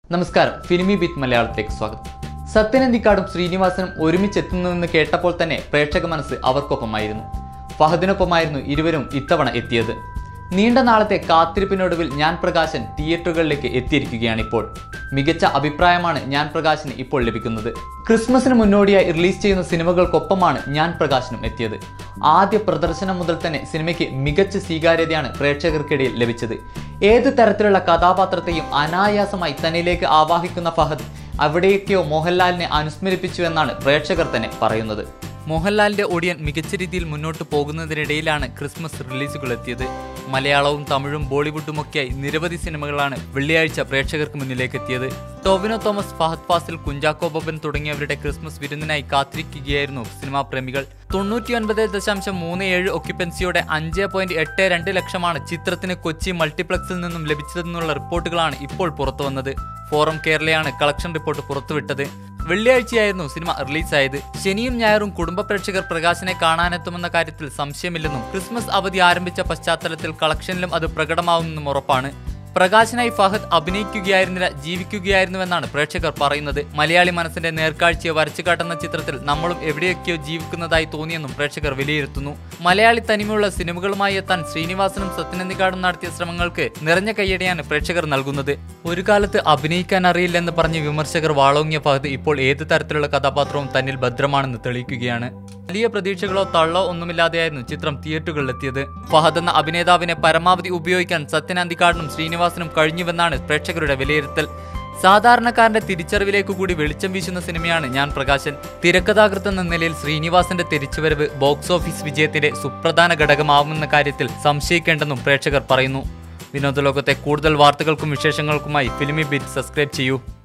നമസ്കാരം ഫിലിമി ബീറ്റ് മലയാളത്തിലേക്ക് സ്വാഗതം സത്യനന്ദിക്കാടും ശ്രീനിവാസനും ഒരുമിച്ചെത്തുന്നുവെന്ന് കേട്ടപ്പോൾ തന്നെ പ്രേക്ഷക മനസ്സ് അവർക്കൊപ്പമായിരുന്നു ഫഹദിനൊപ്പമായിരുന്നു ഇരുവരും ഇത്തവണ എത്തിയത് നീണ്ട നാളത്തെ കാത്തിരിപ്പിനൊടുവിൽ ഞാൻ പ്രകാശൻ തിയേറ്ററുകളിലേക്ക് എത്തിയിരിക്കുകയാണ് ഇപ്പോൾ മികച്ച അഭിപ്രായമാണ് ഞാൻ പ്രകാശന് ഇപ്പോൾ ലഭിക്കുന്നത് ക്രിസ്മസിന് മുന്നോടിയായി റിലീസ് ചെയ്യുന്ന സിനിമകൾക്കൊപ്പമാണ് ഞാൻ പ്രകാശനും എത്തിയത് ആദ്യ പ്രദർശനം മുതൽ തന്നെ സിനിമയ്ക്ക് മികച്ച സ്വീകാര്യതയാണ് പ്രേക്ഷകർക്കിടയിൽ ലഭിച്ചത് ഏത് തരത്തിലുള്ള കഥാപാത്രത്തെയും അനായാസമായി തന്നിലേക്ക് ആവാഹിക്കുന്ന ഫഹദ് അവിടെയൊക്കെയോ മോഹൻലാലിനെ അനുസ്മരിപ്പിച്ചു എന്നാണ് പ്രേക്ഷകർ തന്നെ പറയുന്നത് മോഹൻലാലിന്റെ ഒടിയൻ മികച്ച രീതിയിൽ മുന്നോട്ട് പോകുന്നതിനിടയിലാണ് ക്രിസ്മസ് റിലീസുകൾ എത്തിയത് മലയാളവും തമിഴും ബോളിവുഡുമൊക്കെയായി നിരവധി സിനിമകളാണ് വെള്ളിയാഴ്ച പ്രേക്ഷകർക്ക് മുന്നിലേക്ക് എത്തിയത് ടോവിനോ തോമസ് ഫഹദ് ഫാസിൽ കുഞ്ചാക്കോ ബോബൻ തുടങ്ങിയവരുടെ ക്രിസ്മസ് വിരുന്നിനായി കാത്തിരിക്കുകയായിരുന്നു സിനിമാ പ്രേമികൾ തൊണ്ണൂറ്റിയൊൻപത് ദശാംശം മൂന്ന് ഏഴ് ഒക്യുപ്പൻസിയോടെ അഞ്ച് പോയിന്റ് എട്ട് രണ്ട് ലക്ഷമാണ് ചിത്രത്തിന് കൊച്ചി മൾട്ടിപ്ലക്സിൽ നിന്നും ലഭിച്ചതെന്നുള്ള റിപ്പോർട്ടുകളാണ് ഇപ്പോൾ പുറത്തുവന്നത് ഫോറം കേരളയാണ് കളക്ഷൻ റിപ്പോർട്ട് പുറത്തുവിട്ടത് വെള്ളിയാഴ്ചയായിരുന്നു സിനിമ റിലീസായത് ശനിയും ഞായറും കുടുംബ പ്രേക്ഷകർ പ്രകാശനെ കാണാനെത്തുമെന്ന കാര്യത്തിൽ സംശയമില്ലെന്നും ക്രിസ്മസ് അവധി ആരംഭിച്ച പശ്ചാത്തലത്തിൽ കളക്ഷനിലും അത് പ്രകടമാവുമെന്നും ഉറപ്പാണ് പ്രകാശനായി ഫഹദ് അഭിനയിക്കുകയായിരുന്നില്ല ജീവിക്കുകയായിരുന്നുവെന്നാണ് പ്രേക്ഷകർ പറയുന്നത് മലയാളി മനസ്സിന്റെ നേർക്കാഴ്ചയെ വരച്ചു കാട്ടുന്ന ചിത്രത്തിൽ നമ്മളും എവിടെയൊക്കെയോ ജീവിക്കുന്നതായി തോന്നിയെന്നും പ്രേക്ഷകർ വിലയിരുത്തുന്നു മലയാളി തനിമയുള്ള സിനിമകളുമായി എത്താൻ ശ്രീനിവാസനും സത്യനന്ദിക്കാടും നടത്തിയ ശ്രമങ്ങൾക്ക് നിറഞ്ഞ കയ്യടിയാണ് പ്രേക്ഷകർ നൽകുന്നത് ഒരു കാലത്ത് അഭിനയിക്കാൻ അറിയില്ലെന്ന് പറഞ്ഞ് വിമർശകർ വാളോങ്ങിയ ഫഹദ് ഇപ്പോൾ ഏത് തരത്തിലുള്ള കഥാപാത്രവും തന്നിൽ ഭദ്രമാണെന്ന് തെളിയിക്കുകയാണ് വലിയ പ്രതീക്ഷകളോ തള്ളോ ഒന്നുമില്ലാതെയായിരുന്നു ചിത്രം തിയേറ്ററുകളിലെത്തിയത് ഫഹദ് എന്ന അഭിനേതാവിനെ പരമാവധി ഉപയോഗിക്കാൻ സത്യനന്ദിക്കാടിനും ശ്രീനിവാസനും കഴിഞ്ഞുവെന്നാണ് പ്രേക്ഷകരുടെ വിലയിരുത്തൽ സാധാരണക്കാരന്റെ തിരിച്ചറിവിലേക്ക് കൂടി വെളിച്ചം വീശുന്ന സിനിമയാണ് ഞാൻ പ്രകാശൻ തിരക്കഥാകൃത്ത് എന്ന നിലയിൽ ശ്രീനിവാസന്റെ തിരിച്ചുവരവ് ബോക്സ് ഓഫീസ് വിജയത്തിന്റെ സുപ്രധാന ഘടകമാവുമെന്ന കാര്യത്തിൽ സംശയിക്കേണ്ടെന്നും പ്രേക്ഷകർ പറയുന്നു വിനോദലോകത്തെ കൂടുതൽ വാർത്തകൾക്കും വിശേഷങ്ങൾക്കുമായി ഫിലിമി ബീറ്റ് സബ്സ്ക്രൈബ് ചെയ്യൂ